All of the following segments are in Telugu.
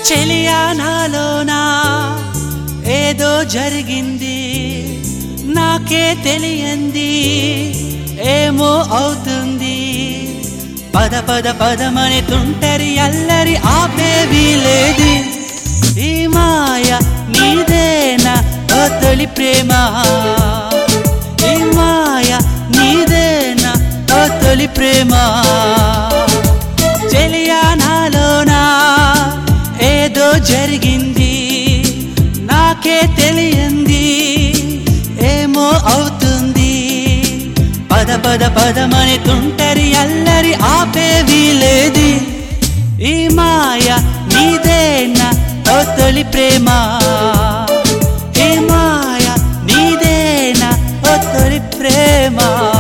చెలియా నాలోనా ఏదో జరిగింది నాకే తెలియంది ఏమో అవుతుంది పద పద పదమని తుంటరి అల్లరి ఆపేవి లేదు ఈ మాయ నీదేనా ఓ తొలి ప్రేమ ఈ మాయ నీదేనా ఓ తొలి ప్రేమ చెలియా నాలోనా ఏదో జరిగింది నాకే తెలియంది ఏమో అవుతుంది పద పద పదమని తుంటరి అల్లరి ఆపేవి లేదు ఈ మాయ నీదేనా ఓ తొలి ప్రేమ ఈ మాయ నీదేనా ఓ తొలి ప్రేమ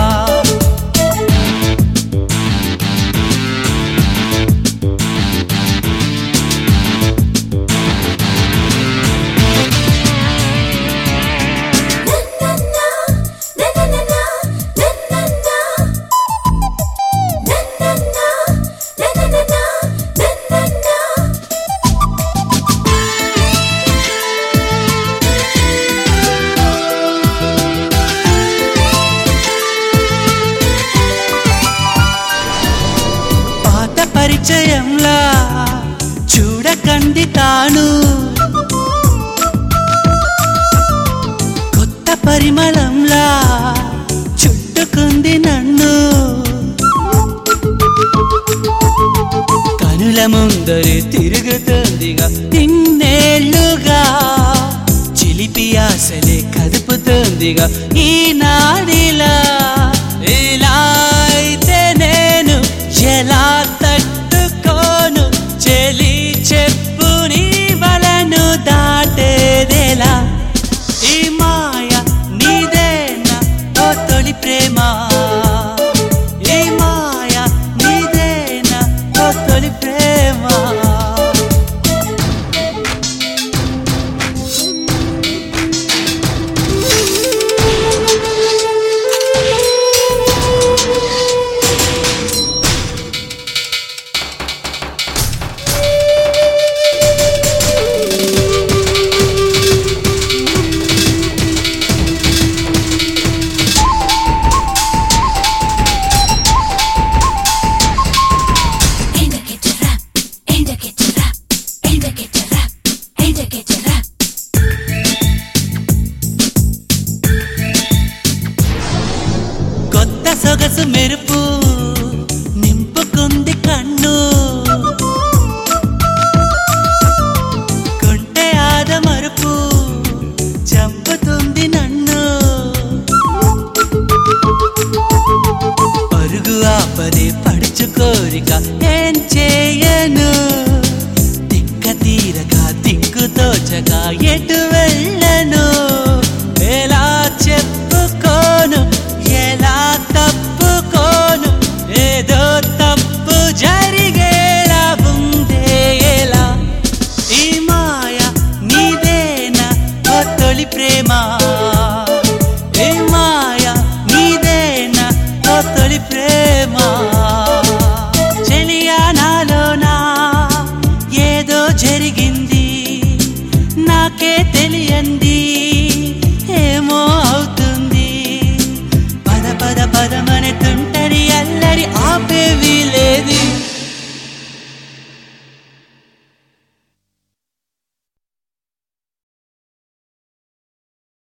పాత పరిచయంలా చూడకండి తాను కొత్త పరిమళంలా చుట్టుకుంది నన్ను కనుల ముందరే తిరుగుతుందిగా ఇన్నేళ్లుగా చిలిపి ఆశలే కదుపుతుందిగా ఈనాడిలా ఇలా అయితే నేను ఎలా తట్టుకోను చెలి చెప్పు నీ వలను దాటేదేలా ఈ మాయ నీదేనా ఓ తొలి ప్రేమ ఈ మాయ నీదేనా ఓ తొలి ప్రేమ Indicator rap, indicator rap, indicator rap, indicator rap. కొత్త సొగసు మెరుపు నింపుకుంది కన్ను కొంటె ఆద మరుపు చంపుతుంది నన్ను పరుగు ఆపదే పడుచుకోరిక ఏం చేయను దిక్క తీరక దిక్కు తోచక ఎటు వెళ్ళను ఎలా చెప్పుకోను ఎలా తప్పుకోను ఏదో తప్పు జరిగేలా ఉందే ఎలా ఈ మాయ నీదేనా ఓ తొలి ప్రేమ